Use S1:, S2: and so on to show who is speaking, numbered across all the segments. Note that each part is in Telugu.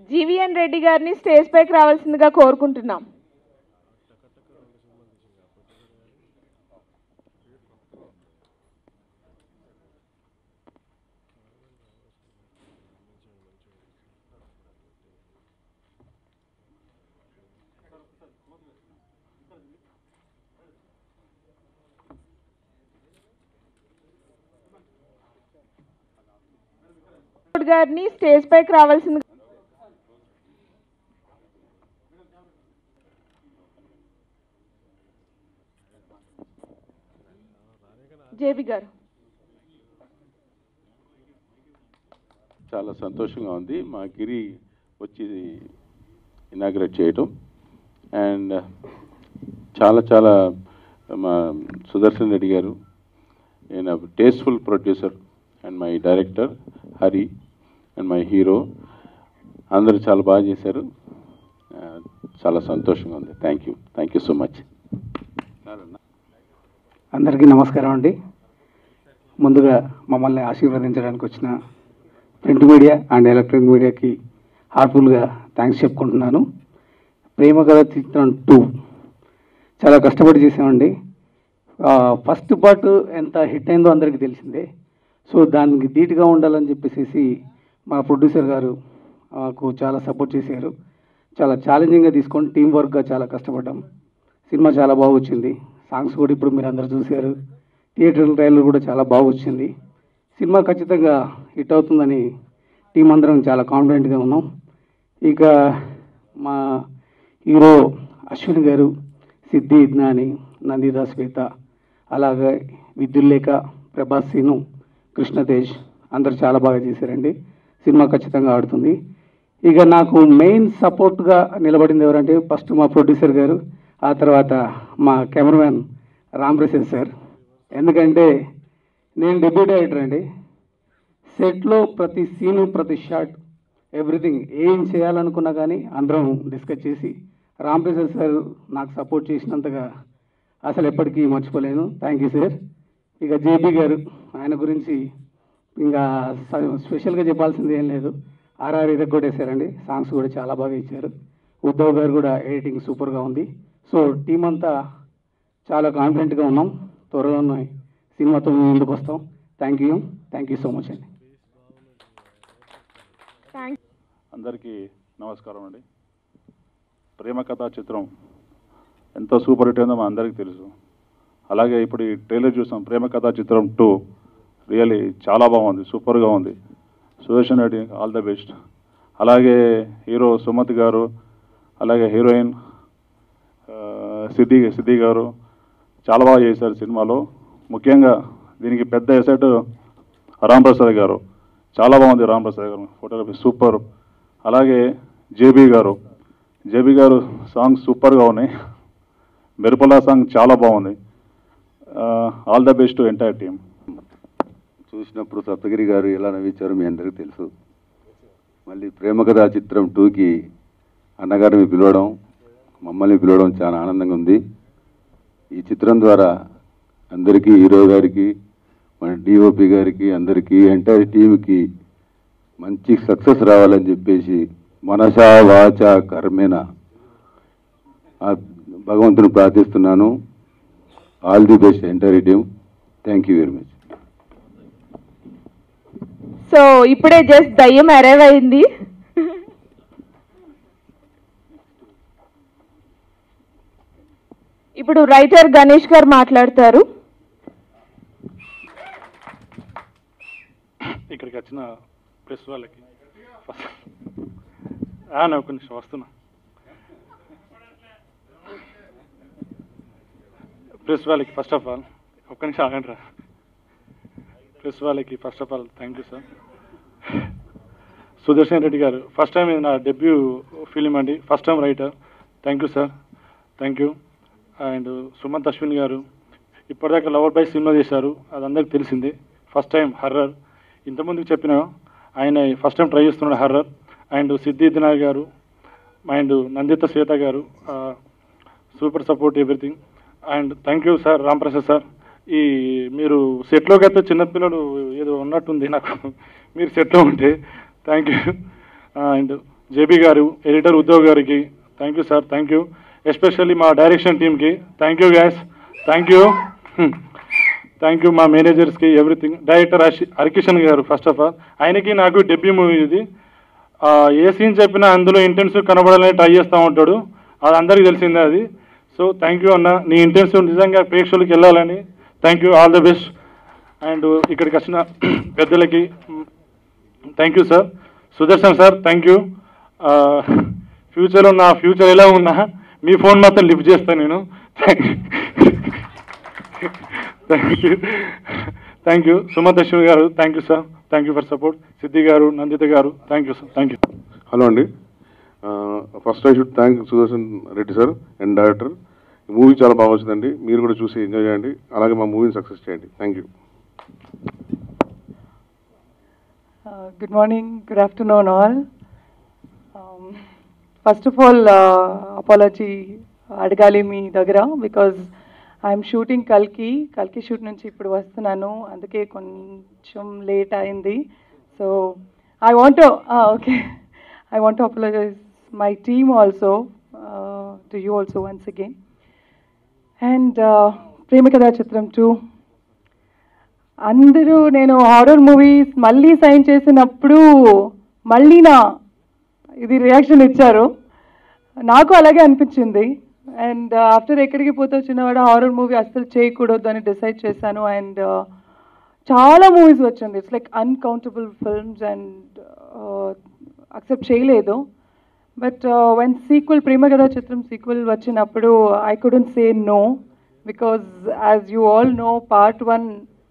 S1: జీవీఎన్ రెడ్డి గారిని స్టేజ్ పైకి రావాల్సిందిగా కోరుకుంటున్నాం గారిని స్టేజ్ పైకి రావాల్సింది జేబీ గారు
S2: చాలా సంతోషంగా ఉంది మా గిరి వచ్చి ఇనాగ్రేట్ చేయటం అండ్ చాలా చాలా మా సుదర్శన్ రెడ్డి గారు ఈయన tasteful producer and my director Hari and my hero అందరూ చాలా బాగా చేశారు ఆ, చాలా సంతోషంగా ఉంది thank you thank you so much
S3: అందరికీ నమస్కారం అండి ముందుగా మమ్మల్ని ఆశీర్వదించడానికి వచ్చిన ప్రింట్ మీడియా అండ్ ఎలక్ట్రానిక్ మీడియాకి హార్ట్ఫుల్గా థ్యాంక్స్ చెప్పుకుంటున్నాను ప్రేమ కథ చిత్రం టూ చాలా కష్టపడి చేసామండి ఫస్ట్ పార్ట్ ఎంత హిట్ అయిందో అందరికీ తెలిసిందే సో దానికి ధీటుగా ఉండాలని చెప్పేసి మా ప్రొడ్యూసర్ గారు మాకు చాలా సపోర్ట్ చేశారు చాలా ఛాలెంజింగ్గా తీసుకొని టీం వర్క్గా చాలా కష్టపడ్డాం సినిమా చాలా బాగా వచ్చింది సాంగ్స్ కూడా ఇప్పుడు మీరు అందరు చూశారు థియేటర్ ట్రైలర్ కూడా చాలా బాగా వచ్చింది సినిమా ఖచ్చితంగా హిట్ అవుతుందని టీం అందరం చాలా కాన్ఫిడెంట్గా ఉన్నాం ఇక మా హీరో అశ్విన్ గారు సిద్ధి జ్ఞాని నందిత శ్వేత అలాగే విద్యుల్లేఖ ప్రభాస్ సీను కృష్ణతేజ్ అందరు చాలా బాగా చేశారండి సినిమా ఖచ్చితంగా ఆడుతుంది ఇక నాకు మెయిన్ సపోర్ట్గా నిలబడింది ఎవరంటే ఫస్ట్ మా ప్రొడ్యూసర్ గారు ఆ తర్వాత మా కెమెరామ్యాన్ రామ్ ప్రసాద్ సార్ ఎందుకంటే నేను డెబ్యూ డైరెక్టర్ అండి సెట్లో ప్రతి సీను ప్రతి షాట్ ఎవ్రీథింగ్ ఏం చేయాలనుకున్నా కానీ అందరం డిస్కస్ చేసి రామ్ ప్రసాద్ సార్ నాకు సపోర్ట్ చేసినంతగా అసలు ఎప్పటికీ మర్చిపోలేను థ్యాంక్ యూ సార్ ఇక జేబీ గారు ఆయన గురించి ఇంకా స- స్పెషల్గా చెప్పాల్సింది ఏం లేదు ఆర్ఆర్ ఇరగొట్టేశారండి సాంగ్స్ కూడా చాలా బాగా ఇచ్చారు ఉద్ధవ్ గారు కూడా ఎడిటింగ్ సూపర్గా ఉంది సో టీం అంతా చాలా కాన్ఫిడెంట్గా ఉన్నాం త్వరలోనే సినిమాతో మేము ముందుకు వస్తాం thank you thank you so much అండి
S1: థ్యాంక్
S2: అందరికీ నమస్కారం అండి ప్రేమ కథా చిత్రం ఎంతో సూపర్ హిట్ అయిందో మా అందరికీ తెలుసు అలాగే ఇప్పుడు ఈ ట్రైలర్ చూసాం ప్రేమ కథా చిత్రం టూ రియల్లీ చాలా బాగుంది సూపర్గా ఉంది Sudarshan Reddy all the best అలాగే హీరో సుమతి గారు అలాగే హీరోయిన్ ఆ, సిద్ధి సిద్ధి గారు చాలా బాగా చేశారు సినిమాలో ముఖ్యంగా దీనికి పెద్ద ఎసెట్ రామ్ ప్రసాద్ గారు చాలా బాగుంది రామ్ ప్రసాద్ గారు ఫోటోగ్రఫీ సూపర్ అలాగే JB garu JB garu songs సూపర్గా ఉన్నాయి మెరుపలా సాంగ్ చాలా బాగుంది all the best entire team
S4: చూసినప్పుడు సప్తగిరి గారు ఎలా నవ్వించారో మీ అందరికీ తెలుసు మళ్ళీ ప్రేమ కథా చిత్రం టూకి అన్నగారిని పిలవడం మమ్మల్ని పిలవడం చాలా ఆనందంగా ఉంది ఈ చిత్రం ద్వారా అందరికీ హీరో గారికి మన డిఓపి గారికి అందరికీ ఎంటైర్ టీంకి మంచి సక్సెస్ రావాలని చెప్పేసి మనసా వాచ కర్మేన ఆ భగవంతుని ప్రార్థిస్తున్నాను all the best entire team thank you very much
S1: so ఇప్పుడే జస్ట్ దయ్యం అరైవ్ అయింది ఇప్పుడు రైటర్ గణేష్ గారు మాట్లాడతారు
S5: ఇక్కడికి వచ్చిన ప్రెస్ వాళ్ళకి ఆ, నేను ఒక నిమిషం వస్తున్నా ప్రెస్ వాళ్ళకి ఫస్ట్ ఆఫ్ ఆల్ ఒక్క నిమిషం ఆగండి రా ప్రెస్ వాళ్ళకి first of all thank you sir Sudarshan Reddy garu first time ఇది నా డెబ్యూ ఫిలిం అండి first time writer thank you sir thank you and Sumanth Ashwin garu ఇప్పటిదాకా లవర్ బై సినిమా చేశారు అది అందరికి తెలిసిందే ఫస్ట్ టైం హర్రర్ ఇంతకుముందుకు చెప్పిన ఆయన ఫస్ట్ టైం ట్రై చేస్తున్నాడు horror and Siddhinath garu and Nanditha Swetha garu super support everything and thank you sir Ramprasad sir ఈ మీరు సెట్లోకి అయితే చిన్నపిల్లలు ఏదో ఉన్నట్టుంది నాకు మీరు సెట్లో ఉంటే థ్యాంక్ యూ అండ్ జేబీ గారు ఎడిటర్ ఉద్యోగ్ గారికి thank you sir thank you especially మా డైరెక్షన్ టీమ్కి thank you guys thank you thank you మా మేనేజర్స్కి ఎవ్రీథింగ్ డైరెక్టర్ హర్షి హరికిషన్ గారు ఫస్ట్ ఆఫ్ ఆల్ ఆయనకి నాకు డెబ్యూ మూవీ ఇది ఆ, ఏ సీన్ చెప్పినా అందులో ఇంటెన్సివ్ కనబడాలని ట్రై చేస్తూ ఉంటాడు అది అందరికీ తెలిసిందే అది సో థ్యాంక్ యూ అన్న నీ ఇంటెన్సివ్ నిజంగా ప్రేక్షకులకి వెళ్ళాలని thank you all the best and ఇక్కడికి వచ్చిన పెద్దలకి thank you sir Sudarshan sir thank you ఫ్యూచర్లో నా ఫ్యూచర్ ఎలా ఉన్నా మీ ఫోన్ మాత్రం లిఫ్ట్ చేస్తాను నేను thank you thank you Sumanth Ashwini గారు thank you sir thank you for support Siddhi గారు నందిత గారు thank you sir thank you
S6: hello అండి first I should thank Sudarshan Reddy sir and director movie చాలా బాగా వచ్చిందండి మీరు కూడా చూసి ఎంజాయ్ చేయండి అలాగే మా మూవీని సక్సెస్ చేయండి thank you
S7: Uh, good morning, good afternoon, all. Um, first of all, uh, apology అడగాలి మీ దగ్గర బికాజ్ ఐఎమ్ షూటింగ్ కల్కి కల్కి షూట్ నుంచి ఇప్పుడు వస్తున్నాను అందుకే కొంచెం లేట్ అయింది so I want okay I want apologise my team also to you also once again and Prema Katha Chitram two అందరూ నేను హారర్ మూవీస్ మళ్ళీ సైన్ చేసినప్పుడు మళ్ళీ నా ఇది రియాక్షన్ ఇచ్చారు నాకు అలాగే అనిపించింది అండ్ ఆఫ్టర్ ఎక్కడికి పోతే చిన్నవాడు హారర్ మూవీ అస్సలు చేయకూడదు అని డిసైడ్ చేశాను అండ్ చాలా మూవీస్ వచ్చింది it's like uncountable films and accept చేయలేదు but when sequel Prema Katha Chitram sequel వచ్చినప్పుడు I couldn't say no because as you all know part one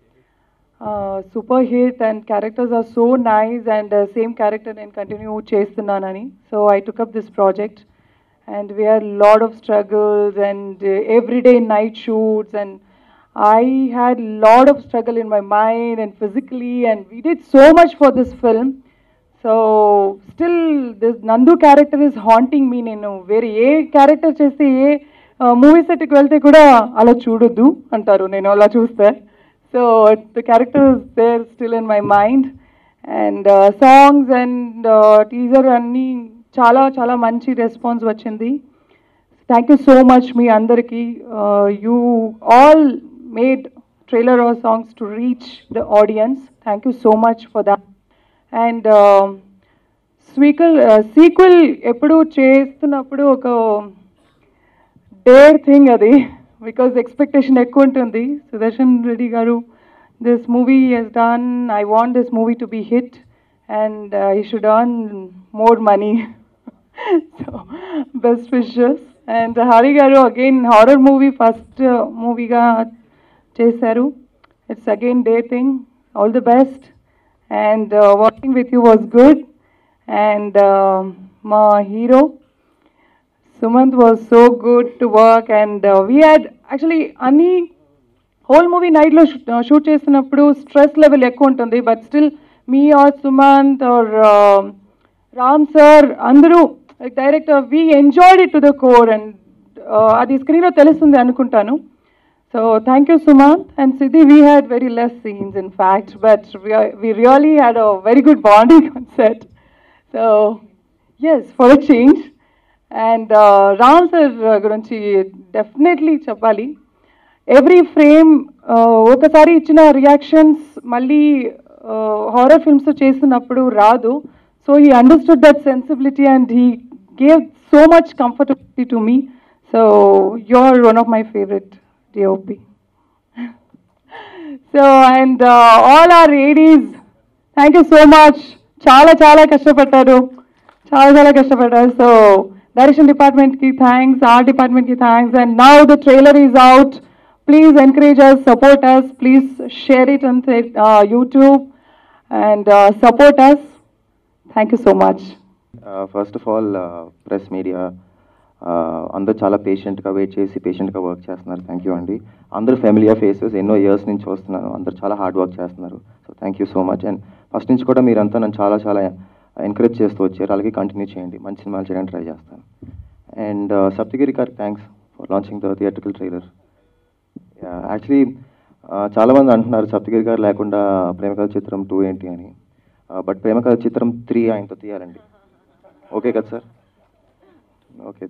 S7: super hit and characters are so nice and same character నేను కంటిన్యూ చేస్తున్నానని so I took up this project and we are lot of struggles and every day night shoots and I had lot of struggle in my mind and physically, and we did so much for this film. So still this Nandu character is haunting me నేను వేరే ఏ క్యారెక్టర్ చేస్తే ఏ మూవీ సెట్కి వెళ్తే కూడా అలా చూడొద్దు అంటారు నేను అలా చూస్తే so the character is there still in my mind and songs and teaser అన్నీ చాలా చాలా మంచి రెస్పాన్స్ వచ్చింది థ్యాంక్ యూ సో మచ్ మీ అందరికీ you all made trailer or songs to reach the audience thank you so much for that and sequel sequel ఎప్పుడు చేస్తున్నప్పుడు ఒక డేర్ థింగ్ అది బికాజ్ ఎక్స్పెక్టేషన్ ఎక్కువ ఉంటుంది సుదర్శన్ రెడ్డి గారు this movie he's done I want this movie to be hit and I should earn more money so best wishes and Hari గారు అగైన్ హారర్ మూవీ ఫస్ట్ మూవీగా చేశారు it's again day thing all the best and working with you was good and మా hero Sumanth was so good to work and we had actually అన్ని హోల్ మూవీ నైట్లో షూట్ చేస్తున్నప్పుడు స్ట్రెస్ లెవెల్ ఎక్కువ ఉంటుంది but still me or Sumanth or Ram sir అందరూ direct we enjoyed it to the core and అది స్క్రీన్లో తెలుస్తుంది అనుకుంటాను so thank you Sumanth and Siddhi we had very less scenes in fact but we really had a very good bonding on set so as for a change and Ram sir గురించి డెఫినెట్లీ చెప్పాలి ఎవ్రీ ఫ్రేమ్ ఒకసారి ఇచ్చిన రియాక్షన్స్ మళ్ళీ హారర్ ఫిల్మ్స్ చేస్తున్నప్పుడు రాదు so he understood that sensibility and he gave so much comfortability to me so you are one of my favourite DOP so and all our ladies thank you so much చాలా చాలా కష్టపడ్డారు చాలా చాలా కష్టపడ్డారు సో డైరెక్షన్ డిపార్ట్మెంట్కి థ్యాంక్స్ ఆర్ట్ డిపార్ట్మెంట్కి thanks and now the trailer is out please encourage us support us please share it on YouTube and support us thank you so much
S8: first of all press media అందరూ చాలా పేషెంట్గా వెయిట్ చేసి పేషెంట్గా వర్క్ చేస్తున్నారు థ్యాంక్ యూ అండి అందరూ ఫెమిలియర్ ఫేసెస్ ఎన్నో ఇయర్స్ నుంచి చూస్తున్నాను అందరూ చాలా హార్డ్ వర్క్ చేస్తున్నారు so thank you so much and first నుంచి కూడా మీరంతా నన్ను చాలా చాలా ఎంకరేజ్ చేస్తూ వచ్చారు అలాగే కంటిన్యూ చేయండి మంచి సినిమాలు చేయడానికి ట్రై చేస్తాను అండ్ సప్తగిరి గారికి thanks for launching the theatrical trailer actually చాలామంది అంటున్నారు సప్తగిరి గారు లేకుండా ప్రేమకథ చిత్రం టూ ఏంటి అని బట్ ప్రేమకథ చిత్రం త్రీ ఆయనతో తీయాలండి ఓకే కదా సార్ ఓకే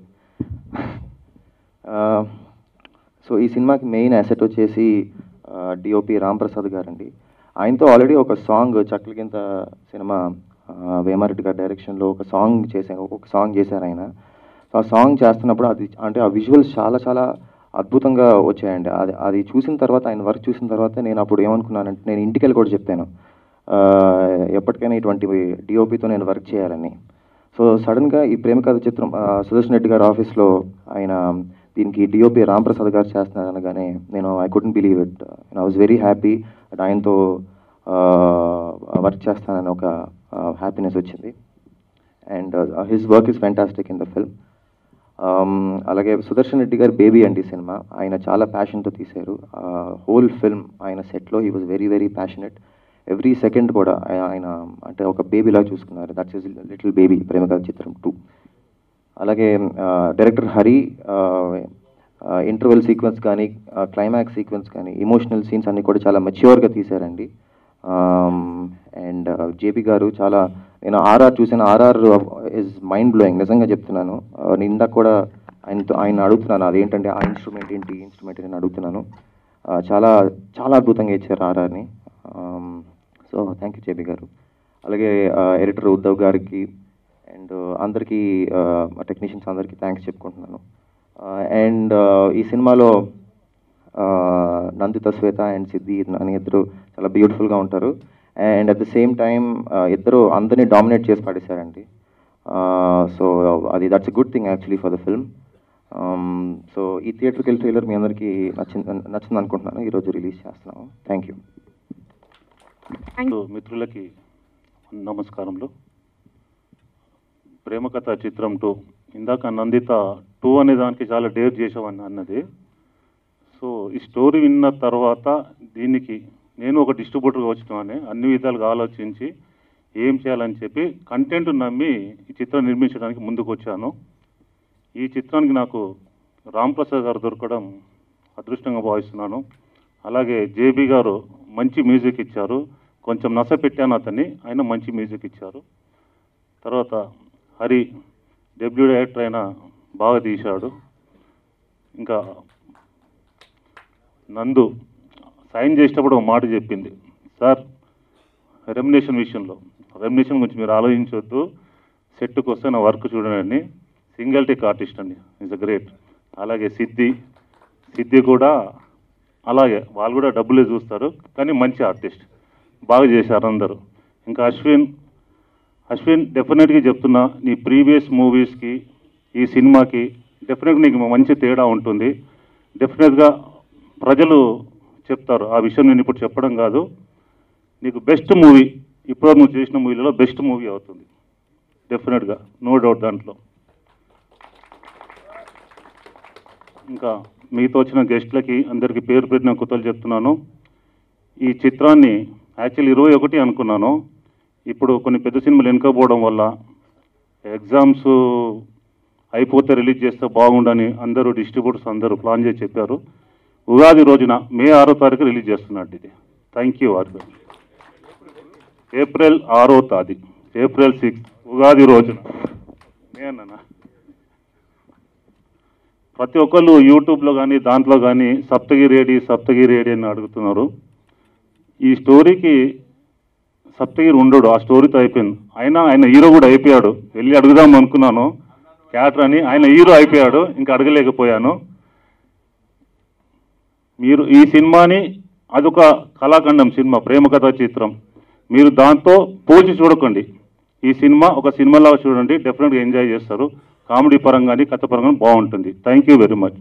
S8: సో ఈ సినిమాకి మెయిన్ అసెట్ వచ్చేసి డిఓపి రామ్ ప్రసాద్ గారండి ఆయనతో ఆల్రెడీ ఒక సాంగ్ చక్లగింత సినిమా ఆ, వేమారెడ్డి గారి డైరెక్షన్లో ఒక సాంగ్ చేశారు ఒక సాంగ్ చేశారు ఆయన సో ఆ సాంగ్ చేస్తున్నప్పుడు అది అంటే ఆ విజువల్స్ చాలా చాలా అద్భుతంగా వచ్చాయండి అది అది చూసిన తర్వాత ఆయన వర్క్ చూసిన తర్వాత నేను అప్పుడు ఏమనుకున్నానంటే నేను ఇంటికి వెళ్ళి కూడా చెప్పాను ఆ, ఎప్పటికైనా ఇటువంటి డిఓపితో నేను వర్క్ చేయాలని సో సడన్గా ఈ ప్రేమ కథ చిత్రం ఆ, సుదర్శన్ రెడ్డి గారి ఆఫీస్లో ఆయన దీనికి డిఓపి రామ్ ప్రసాద్ గారు చేస్తున్నారు అనగానే నేను I couldn't believe it I was very happy and ఆయనతో వర్క్ చేస్తానని ఒక హ్యాపీనెస్ వచ్చింది and his work is fantastic in the film అలాగే సుదర్శన్ రెడ్డి గారి బేబీ అండి ఈ సినిమా ఆయన చాలా ప్యాషన్తో తీశారు హోల్ ఫిల్మ్ ఆయన సెట్లో he was very very passionate every second కూడా ఆయ- ఆయన అంటే ఒక బేబీలా చూసుకున్నారు దట్స్ ఇస్ లిటిల్ బేబీ ప్రేమగా చిత్రం టూ అలాగే డైరెక్టర్ హరి ఇంటర్వెల్ సీక్వెన్స్ కానీ క్లైమాక్స్ సీక్వెన్స్ కానీ ఇమోషనల్ సీన్స్ అన్ని కూడా చాలా మెచ్యూర్గా తీశారండి అండ్ జేపీ గారు చాలా నేను ఆర్ఆర్ చూసిన ఆర్ఆర్ ఇస్ మైండ్ బ్లోయింగ్ నిజంగా చెప్తున్నాను Uh, నేను ఇందాక కూడా ఆయనతో ఆయన అడుగుతున్నాను అదేంటంటే ఆ ఇన్స్ట్రుమెంట్ ఏంటి ఈ ఇన్స్ట్రుమెంట్ ఏంటి అని అడుగుతున్నాను Uh, చాలా చాలా అద్భుతంగా ఇచ్చారు ఆర్ఆర్ని సో థ్యాంక్ యూ జేపీ గారు అలాగే ఎడిటర్ ఉద్ధవ్ గారికి అండ్ అందరికీ టెక్నీషియన్స్ అందరికీ థ్యాంక్స్ చెప్పుకుంటున్నాను అండ్ ఈ సినిమాలో నందిత శ్వేత అండ్ సిద్ధి అని ఇద్దరు చాలా బ్యూటిఫుల్గా ఉంటారు and at the same time ఇద్దరు అందరినీ డామినేట్ చేసి పడేశారండి సో అది that's a good thing actually for the film so ఈ థియేటర్కి ట్రైలర్ మీ అందరికీ నచ్చింది నచ్చింది అనుకుంటున్నాను ఈరోజు రిలీజ్ చేస్తున్నాము థ్యాంక్ యూ
S2: మిత్రులకి నమస్కారములు ప్రేమ కథ చిత్రం టూ ఇందాక నందిత టూ అనే దానికి చాలా డేర్ చేసావని అన్నది సో ఈ స్టోరీ విన్న తర్వాత దీనికి నేను ఒక డిస్ట్రిబ్యూటర్గా వచ్చినామని అన్ని విధాలుగా ఆలోచించి ఏం చేయాలని చెప్పి కంటెంట్ నమ్మి ఈ చిత్రం నిర్మించడానికి ముందుకు వచ్చాను ఈ చిత్రానికి నాకు రామ్ ప్రసాద్ గారు దొరకడం అదృష్టంగా భావిస్తున్నాను అలాగే జేబీ గారు మంచి మ్యూజిక్ ఇచ్చారు కొంచెం నస పెట్టాను అతన్ని ఆయన మంచి మ్యూజిక్ ఇచ్చారు తర్వాత హరి డెబ్యూ డైరెక్టర్ అయినా బాగా తీశాడు ఇంకా నందు సైన్ చేసేటప్పుడు ఒక మాట చెప్పింది సార్ రెమినేషన్ విషయంలో రెమినేషన్ గురించి మీరు ఆలోచించవద్దు సెట్కి వస్తే నా వర్క్ చూడండి సింగిల్ టేక్ ఆర్టిస్ట్ అండి ఇస్ అ గ్రేట్ అలాగే సిద్ధి సిద్ధి కూడా అలాగే వాళ్ళు కూడా డబ్బులే చూస్తారు కానీ మంచి ఆర్టిస్ట్ బాగా చేశారు అందరూ ఇంకా అశ్విన్ అశ్విన్ డెఫినెట్గా చెప్తున్నా నీ ప్రీవియస్ మూవీస్కి ఈ సినిమాకి డెఫినెట్గా నీకు మంచి తేడా ఉంటుంది డెఫినెట్గా ప్రజలు చెప్తారు ఆ విషయం నేను ఇప్పుడు చెప్పడం కాదు నీకు బెస్ట్ మూవీ ఇప్పుడు నువ్వు చేసిన మూవీలలో బెస్ట్ మూవీ అవుతుంది డెఫినెట్గా నో డౌట్ దాంట్లో ఇంకా మీతో వచ్చిన గెస్ట్లకి అందరికీ పేరు పెట్టిన కుతలు చెప్తున్నాను ఈ చిత్రాన్ని యాక్చువల్ ఇరవై ఒకటి అనుకున్నాను ఇప్పుడు కొన్ని పెద్ద సినిమాలు వెనుకపోవడం వల్ల ఎగ్జామ్స్ అయిపోతే రిలీజ్ చేస్తే బాగుండని అందరూ డిస్ట్రిబ్యూటర్స్ అందరూ ప్లాన్ చేసి చెప్పారు ఉగాది రోజున మే ఆరో తారీఖు రిలీజ్ చేస్తున్నట్టు ఇది థ్యాంక్ యూ ఆర్ ఏప్రిల్ ఆరో తాది ఏప్రిల్ సిక్స్ ఉగాది రోజున మే అన్నానా ప్రతి ఒక్కళ్ళు యూట్యూబ్లో కానీ దాంట్లో కానీ సప్తగిరి ఏడి సప్తగిరి ఏడి అని అడుగుతున్నారు ఈ స్టోరీకి సప్తగిరి ఉండడు ఆ స్టోరీతో అయిపోయింది అయినా ఆయన హీరో కూడా అయిపోయాడు వెళ్ళి అడుగుదాం అనుకున్నాను క్యాటర్ అని ఆయన హీరో అయిపోయాడు ఇంకా అడగలేకపోయాను మీరు ఈ సినిమాని అదొక కళాఖండం సినిమా ప్రేమ కథా చిత్రం మీరు దాంతో పోల్చి చూడకండి ఈ సినిమా ఒక సినిమాలాగా చూడండి డెఫినెట్గా ఎంజాయ్ చేస్తారు కామెడీ పరంగా కానీ కథ పరంగా బాగుంటుంది థ్యాంక్ యూ వెరీ మచ్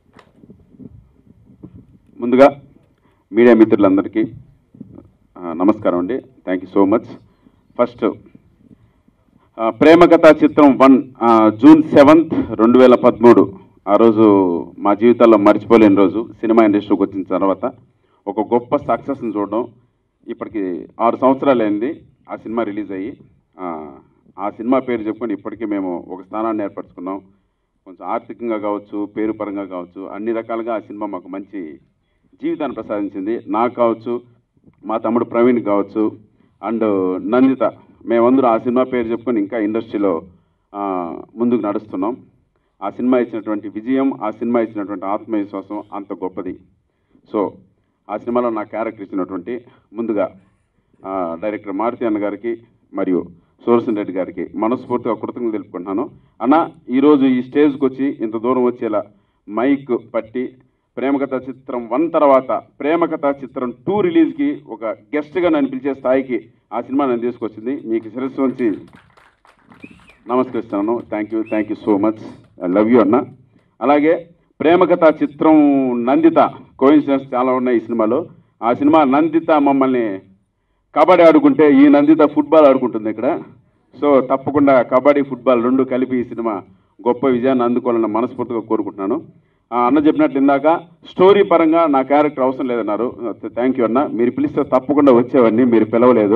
S9: ముందుగా మీడియా మిత్రులందరికీ ఆ, నమస్కారం అండి thank you so much first ఆ, ప్రేమ కథా చిత్రం వన్ ఆ, జూన్ సెవెంత్ రెండు వేల పదమూడు ఆ రోజు మా జీవితాల్లో మర్చిపోలేని రోజు సినిమా ఇండస్ట్రీకి వచ్చిన తర్వాత ఒక గొప్ప సక్సెస్ని చూడడం ఇప్పటికి ఆరు సంవత్సరాలు అయింది ఆ సినిమా రిలీజ్ అయ్యి ఆ, ఆ సినిమా పేరు చెప్పుకొని ఇప్పటికీ మేము ఒక స్థానాన్ని ఏర్పరచుకున్నాం కొంచెం ఆర్థికంగా కావచ్చు పేరు పరంగా కావచ్చు అన్ని రకాలుగా ఆ సినిమా మాకు మంచి జీవితాన్ని ప్రసాదించింది నాకు కావచ్చు మా తమ్ముడు ప్రవీణ్ కావచ్చు అండ్ నందిత మేమందరూ ఆ సినిమా పేరు చెప్పుకొని ఇంకా ఇండస్ట్రీలో ఆ, ముందుకు నడుస్తున్నాం ఆ సినిమా ఇచ్చినటువంటి విజయం ఆ సినిమా ఇచ్చినటువంటి ఆత్మవిశ్వాసం అంత గొప్పది సో ఆ సినిమాలో నా క్యారెక్టర్ ఇచ్చినటువంటి ముందుగా ఆ, డైరెక్టర్ మారుతి అన్న గారికి మరియు సూరసన్ రెడ్డి గారికి మనస్ఫూర్తిగా కృతజ్ఞతలు తెలుపుకుంటున్నాను అన్న ఈరోజు ఈ స్టేజ్కి వచ్చి ఇంత దూరం వచ్చేలా మైక్ పట్టి ప్రేమకథ చిత్రం వన్ తర్వాత ప్రేమకథ చిత్రం టూ రిలీజ్కి ఒక గెస్ట్గా నన్ను పిలిచే స్థాయికి ఆ సినిమా నన్ను తీసుకొచ్చింది మీకు శిరస్సు వంచి నమస్కరిస్తున్నాను thank you thank you so much I love you అన్న అలాగే ప్రేమకథ చిత్రం నందిత కోయిన్సిడెన్స్ చాలా ఉన్నాయి ఈ సినిమాలో ఆ సినిమా నందిత మమ్మల్ని కబడ్డీ ఆడుకుంటే ఈ నందిత ఫుట్బాల్ ఆడుకుంటుంది ఇక్కడ సో తప్పకుండా కబడ్డీ ఫుట్బాల్ రెండు కలిపి ఈ సినిమా గొప్ప విజయాన్ని అందుకోవాలని మనస్ఫూర్తిగా కోరుకుంటున్నాను ఆ అన్న చెప్పినట్లు ఇందాక స్టోరీ పరంగా నా క్యారెక్టర్ అవసరం లేదన్నారు థ్యాంక్ యూ అన్న మీరు పిలిస్తే తప్పకుండా వచ్చేవాడిని మీరు పిలవలేదు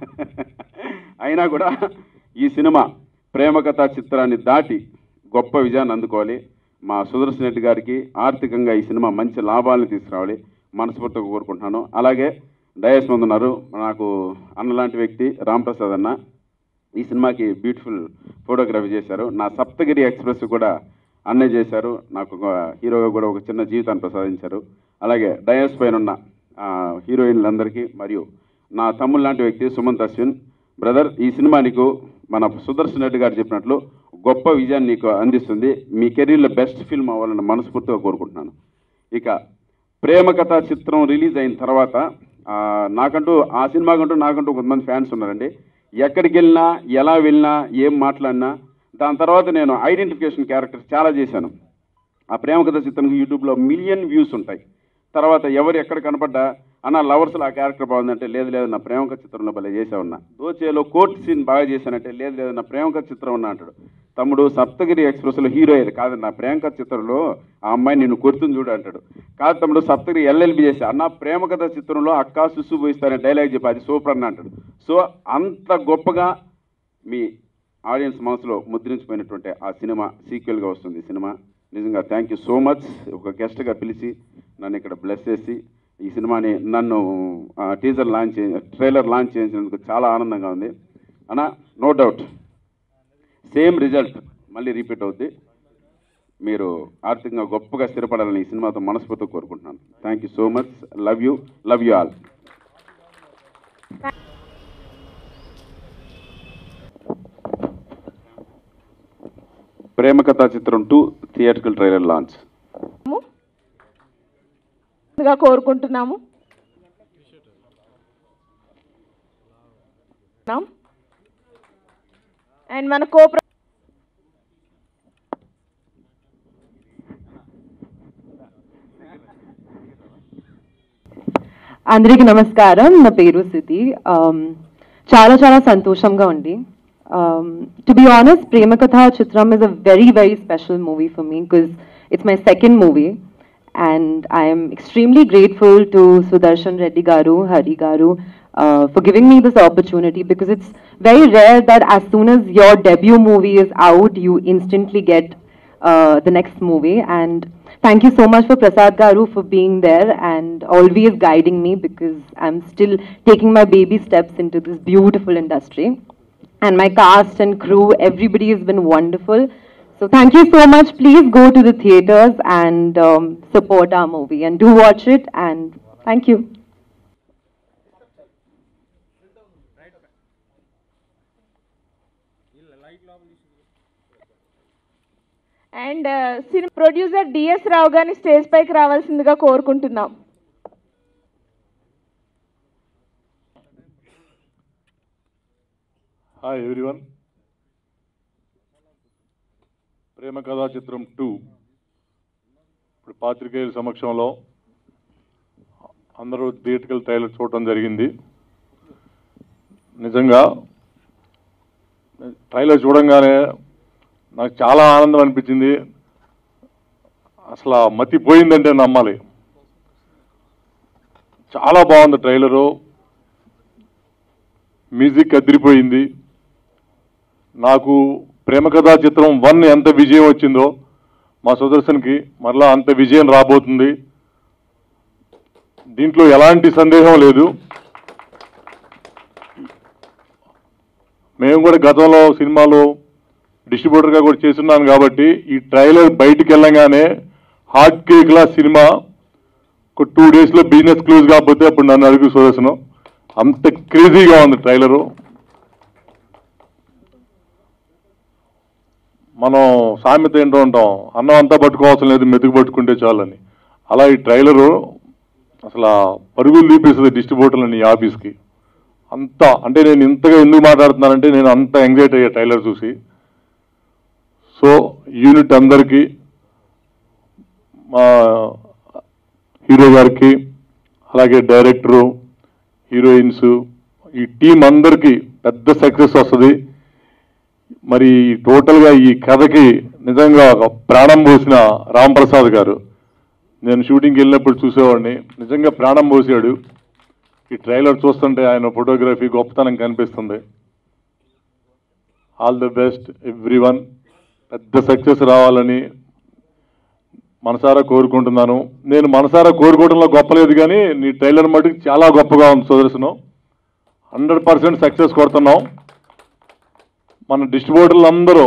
S9: అయినా కూడా ఈ సినిమా ప్రేమకథ చిత్రాన్ని దాటి గొప్ప విజయాన్ని అందుకోవాలి మా సుదర్శన్ రెడ్డి గారికి ఆర్థికంగా ఈ సినిమా మంచి లాభాలను తీసుకురావాలి మనస్ఫూర్తిగా కోరుకుంటున్నాను అలాగే డయస్ ముందు ఉన్నారు నాకు అన్నలాంటి వ్యక్తి రాంప్రసాద్ అన్న ఈ సినిమాకి బ్యూటిఫుల్ ఫోటోగ్రఫీ చేశారు నా సప్తగిరి ఎక్స్ప్రెస్ కూడా అన్నే చేశారు నాకు ఒక హీరోగా కూడా ఒక చిన్న జీవితాన్ని ప్రసాదించారు అలాగే డయస్ పైన ఉన్న ఆ, హీరోయిన్లందరికీ మరియు నా తమ్ముడు లాంటి వ్యక్తి సుమంత్ అశ్విన్ బ్రదర్ ఈ సినిమా నీకు మన సుదర్శన్ రెడ్డి గారు చెప్పినట్లు గొప్ప విజయాన్ని నీకు అందిస్తుంది మీ కెరీర్లో బెస్ట్ ఫిల్మ్ అవ్వాలని మనస్ఫూర్తిగా కోరుకుంటున్నాను ఇక ప్రేమ కథ చిత్రం రిలీజ్ అయిన తర్వాత ఆ, నాకంటూ ఆ సినిమాకంటూ నాకంటూ కొంతమంది ఫ్యాన్స్ ఉన్నారండి ఎక్కడికి వెళ్ళినా ఎలా వెళ్ళినా ఏం మాట్లాడినా దాని తర్వాత నేను ఐడెంటిఫికేషన్ క్యారెక్టర్స్ చాలా చేశాను ఆ ప్రేమ కథ చిత్రానికి యూట్యూబ్లో మిలియన్ వ్యూస్ ఉంటాయి తర్వాత ఎవరు ఎక్కడ కనపడ్డా అన్న లవర్స్లో ఆ క్యారెక్టర్ బాగుందంటే లేదు లేదు నా ప్రేమ కథ చిత్రంలో భలే చేసావన్నా దోచేలో కోర్ట్ సీన్ బాగా చేశానంటే లేదు లేదు నా ప్రేమ కథ చిత్రం ఉన్నా అంటాడు తమ్ముడు సప్తగిరి ఎక్స్ప్రెస్లో హీరో అయ్యేది కాదు నా ప్రేమ కథ చిత్రంలో ఆ అమ్మాయి నిన్ను కొడుతుంది చూడు అంటాడు కాదు తమ్ముడు సప్తగిరి ఎల్ఎల్బి చేసి అన్న ప్రేమ కథ చిత్రంలో అక్క సుస్సు పోయిస్తారని డైలాగ్ చెప్పి అది సూపర్ అన్న అంటాడు సో అంత గొప్పగా మీ ఆడియన్స్ మనసులో ముద్రించిపోయినటువంటి ఆ సినిమా సీక్వెల్గా వస్తుంది ఈ సినిమా నిజంగా థ్యాంక్ యూ సో మచ్ ఒక గెస్ట్గా పిలిచి నన్ను ఇక్కడ బ్లెస్ చేసి ఈ సినిమాని నన్ను టీజర్ లాంచ్ ట్రైలర్ లాంచ్ చేసినందుకు చాలా ఆనందంగా ఉంది అన్న నో డౌట్ సేమ్ రిజల్ట్ మళ్ళీ రిపీట్ అవుద్ది మీరు ఆర్థికంగా గొప్పగా స్థిరపడాలని ఈ సినిమాతో మనస్ఫూర్తిగా కోరుకుంటున్నాను thank you so much love you love you all Prema Katha Chitram two theatrical trailer launch
S1: గా కోరుకుంటున్నాము అండ్ మన కోప్ర
S10: అందరికీ నమస్కారం నా పేరు సిద్ధి Um, చాలా చాలా సంతోషంగా ఉంది to be honest Prema Katha Chitram is a very very special movie for me because it's my second movie and I'm extremely grateful to Sudarshan Reddy గారు హరి గారు for giving me this opportunity because it's very rare that as soon as your debut movie is out, you instantly get uh, the next movie. And thank you so much for Prasad Garu for being there and always guiding me because I'm still taking my baby steps into this beautiful industry. And my cast and crew, everybody has been wonderful. So thank you so much. Please go to the theaters and um, support our movie and do watch it. And thank you.
S1: And సినిమా ప్రొడ్యూసర్ డిఎస్ రావు గారిని స్టేజ్ పైకి రావాల్సిందిగా కోరుకుంటున్నాం
S2: హాయ్ ఎవ్రీవన్ ప్రేమ కథా చిత్రం టూ ఇప్పుడు పాత్రికేయుల సమక్షంలో అందరూ థియేటికల్ ట్రైలర్ చూడటం జరిగింది నిజంగా ట్రైలర్ చూడంగానే నాకు చాలా ఆనందం అనిపించింది అసలు ఆ మతి పోయిందంటే నమ్మాలి చాలా బాగుంది ట్రైలరు మ్యూజిక్ అదిరిపోయింది నాకు ప్రేమ కథా చిత్రం వన్ ఎంత విజయం వచ్చిందో మా సుదర్శన్కి మరలా అంత విజయం రాబోతుంది దీంట్లో ఎలాంటి సందేహం లేదు మేము కూడా గతంలో సినిమాలో
S11: డిస్ట్రిబ్యూటర్గా కూడా చేస్తున్నాను కాబట్టి ఈ ట్రైలర్ బయటికి వెళ్ళగానే హాట్ కేక్లా సినిమా ఒక టూ డేస్లో బిజినెస్ క్లోజ్ కాకపోతే అప్పుడు నన్ను అడుగు సోదర్శను అంత క్రేజీగా ఉంది ట్రైలరు మనం సామెత ఏంటో ఉంటాం అన్నం అంతా పట్టుకోవాల్సిన లేదు మెతుకు పట్టుకుంటే చాలని అలా ఈ ట్రైలరు అసలు ఆ పరుగులు తీపిస్తుంది డిస్ట్రిబ్యూటర్లని ఈ ఆఫీస్కి అంత అంటే నేను ఇంతగా ఎందుకు మాట్లాడుతున్నానంటే నేను అంత ఎంగేజ్ అయ్యా ట్రైలర్ చూసి సో యూనిట్ అందరికీ మా హీరో గారికి అలాగే డైరెక్టరు హీరోయిన్స్ ఈ టీం అందరికీ పెద్ద సక్సెస్ వస్తుంది మరి టోటల్గా ఈ కథకి నిజంగా ఒక ప్రాణం పోసిన రామ్ ప్రసాద్ గారు నేను షూటింగ్కి వెళ్ళినప్పుడు చూసేవాడిని నిజంగా ప్రాణం పోసాడు ఈ ట్రైలర్ చూస్తుంటే ఆయన ఫోటోగ్రఫీ గొప్పతనం కనిపిస్తుంది all the best every one పెద్ద సక్సెస్ రావాలని మనసారా కోరుకుంటున్నాను నేను మనసారా కోరుకోవడంలో గొప్పలేదు కానీ నీ ట్రైలర్ మటుకు చాలా గొప్పగా ఉంది సుదర్శనం హండ్రెడ్ పర్సెంట్ సక్సెస్ కొడుతున్నాం మన డిస్ట్రిబ్యూటర్లు అందరూ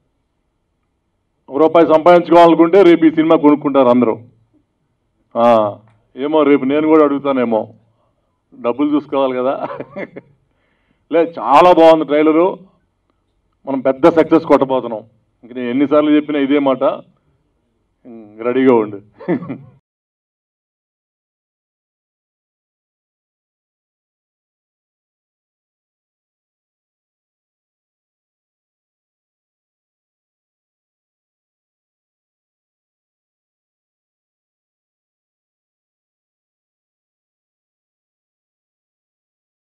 S11: ఒక రూపాయి సంపాదించుకోవాలనుకుంటే రేపు ఈ సినిమా కొనుక్కుంటారు అందరూ ఆ, ఏమో రేపు నేను కూడా అడుగుతానేమో డబ్బులు చూసుకోవాలి కదా లేదు చాలా బాగుంది ట్రైలరు మనం పెద్ద సక్సెస్ కొట్టబోతున్నాం ఇంక నేను ఎన్నిసార్లు చెప్పినా ఇదే మాట రెడీగా ఉండు